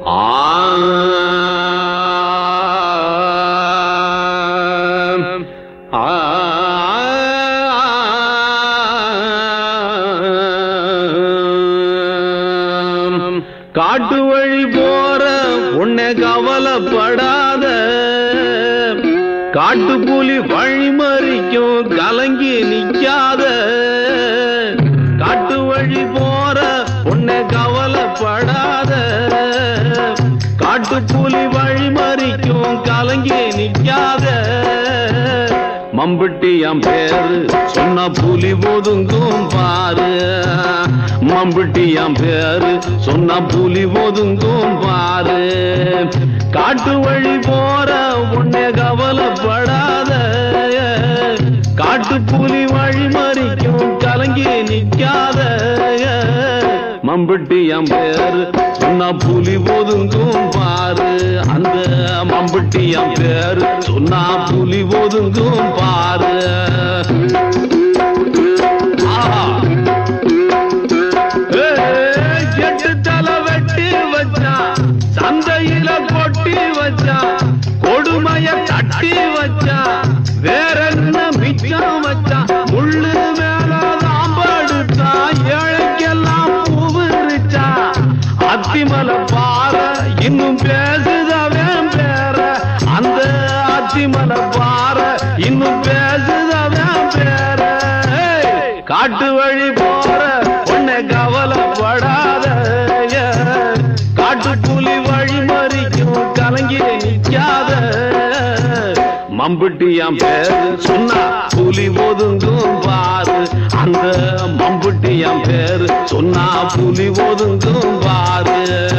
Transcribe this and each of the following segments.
காட்டு வழி போற உன்னை கவலைப்படாத காட்டு புலி வழிமறிக்கும் கலங்கி நிக்காத காட்டு வழி போற உன்னை கவலைப்படாத காட்டு புலி வழிமறிக்கும் கலங்கி நிக்காத மம்பட்டி என் பேரு சொன்ன புலி ஒதுங்கும் பாரு மம்பட்டி என் பேரு சொன்ன புலி ஒதுங்கும் பாரு காட்டு வழி போற உன்னை கவலைப்படாத காட்டு புலி வழி மறிக்கும் கலங்கி நிக்காத மம்பட்டி என் பேரு சொன்ன புலி ஒதுங்கும் பாரு அந்த மம்பட்டி என் பேரு சொன்னா புலி ஒதுங்கும் பாரு ஆஹா. ஏய், எட்டு தலை வெட்டி வச்சான் சந்தையில கொட்டி வச்சான் கொடுமைய தட்டி வச்சான் வேற என்ன மிச்சம் வச்சான் முள்ளு மேல தாம்படுத்தான் ஏழைக்கெல்லாம் பூவிருச்சான் அத்திமலை பாற இன்னும் பேசுதவன் பேர அந்த அத்திமலை பாற இன்னும் பேசுதவன் பேர ஏய், காட்டு வழி போற உன்னை கவலைப்படாத காட்டு புலி வழி மறிக்கும் கலங்கி நிக்காத மம்புட்டி என் பேரு சொன்னா புலி ஒதுங்கும் பாரு அந்த மம்புட்டி என் பேரு சொன்னா புலி ஒதுங்கும் பாரு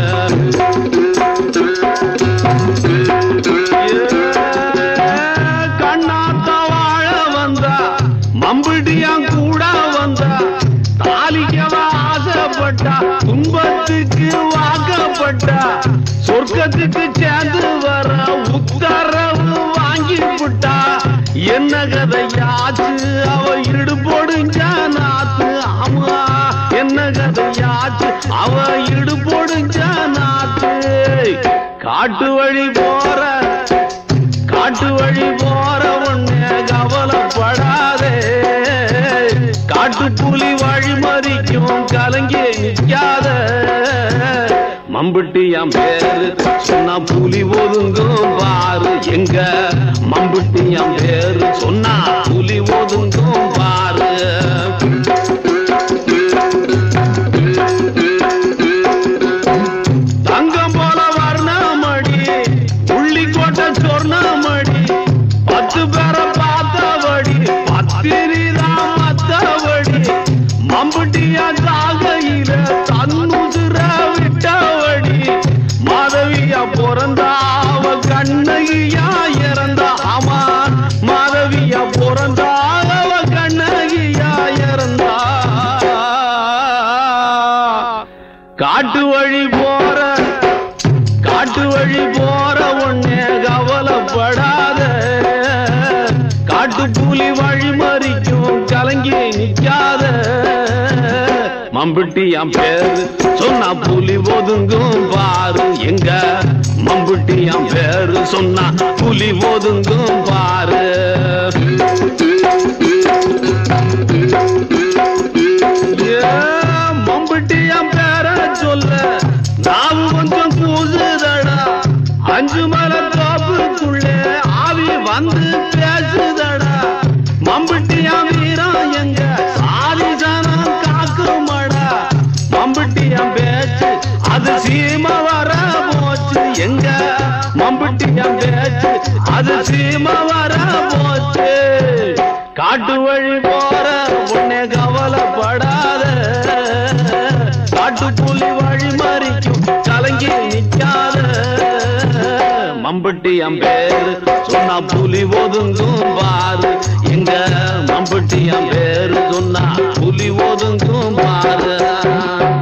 கண்ணாத்த வாழ வந்தா மம்புட்டியான் கூட வந்தா தாலிக்கவ ஆசைப்பட்டா துன்பத்துக்கு வாக்கப்பட்டா சொர்க்கத்துக்கு சேர்ந்து வர உத்தரவு வாங்கி விட்டா என்ன கதையாச்சு அவ இடு போடுங்க நாத்து ஆமா என்ன கதையாச்சு அவ இடு போடுங்க நாத்து காட்டு வழி போற காட்டு வழி போற உன்னை கவலைப்படாதே காட்டு புலி வழி மறிக்கும் கலங்கி நிக்காத மம்புட்டி என் பேரு சொன்னா புலி ஒதுங்கும் பாரு எங்க மம்புட்டி என் பேரு சொன்னா புலி ஒதுங்கும் பாரு தங்கம் போல வர்ணமடி புள்ளி கோட்டை சொர்ணமடி பத்து பேரை பார்த்தபடி பத்திரிதான் மத்தபடி மம்புட்டியா தாகையில தன்னுதிர விட்டபடி மாதவியா பிறந்தா அவ கண்ணகியா இறந்தா ஆமா மாதவியா பிறந்தா அவ கண்ணகியா இறந்தா காட்டு வழி போற காட்டு வழி போற உன்னை கவலைப்படாத காட்டு புலி வழி மறிக்கும் கலங்கி நிக்காத மம்புட்டி என் பேரு சொன்னா புலி ஒதுங்கும் பாரு எங்க மம்புட்டி என் பேரு சொன்னா புலி ஒதுங்கும் பாரு ஏன் மம்புட்டி என் பேர சொல்ல நாவு கொஞ்சம் கூசுதடா அஞ்சு மலை தோப்புக்குள்ளே ஆவி வந்து பேசுதடா மம்புட்டியா வீரம் எங்க சாதி ஜனம் காக்குமடா மம்புட்டியா பேச்சு அது சீம வர போச்சு எங்க மம்புட்டியா பேச்சு அது சீம வர போச்சு காட்டு வழி போற உன்னை கவலைப்படாத காட்டு புலி வழி மறிக்கும் கலங்கி நிக்காத மம்பட்டி என் பேரு சொன்னா புலி ஒதுங்கும் பாரு எங்க மம்பட்டி என் பேரு சொன்னா புலி ஒதுங்கும் பாரு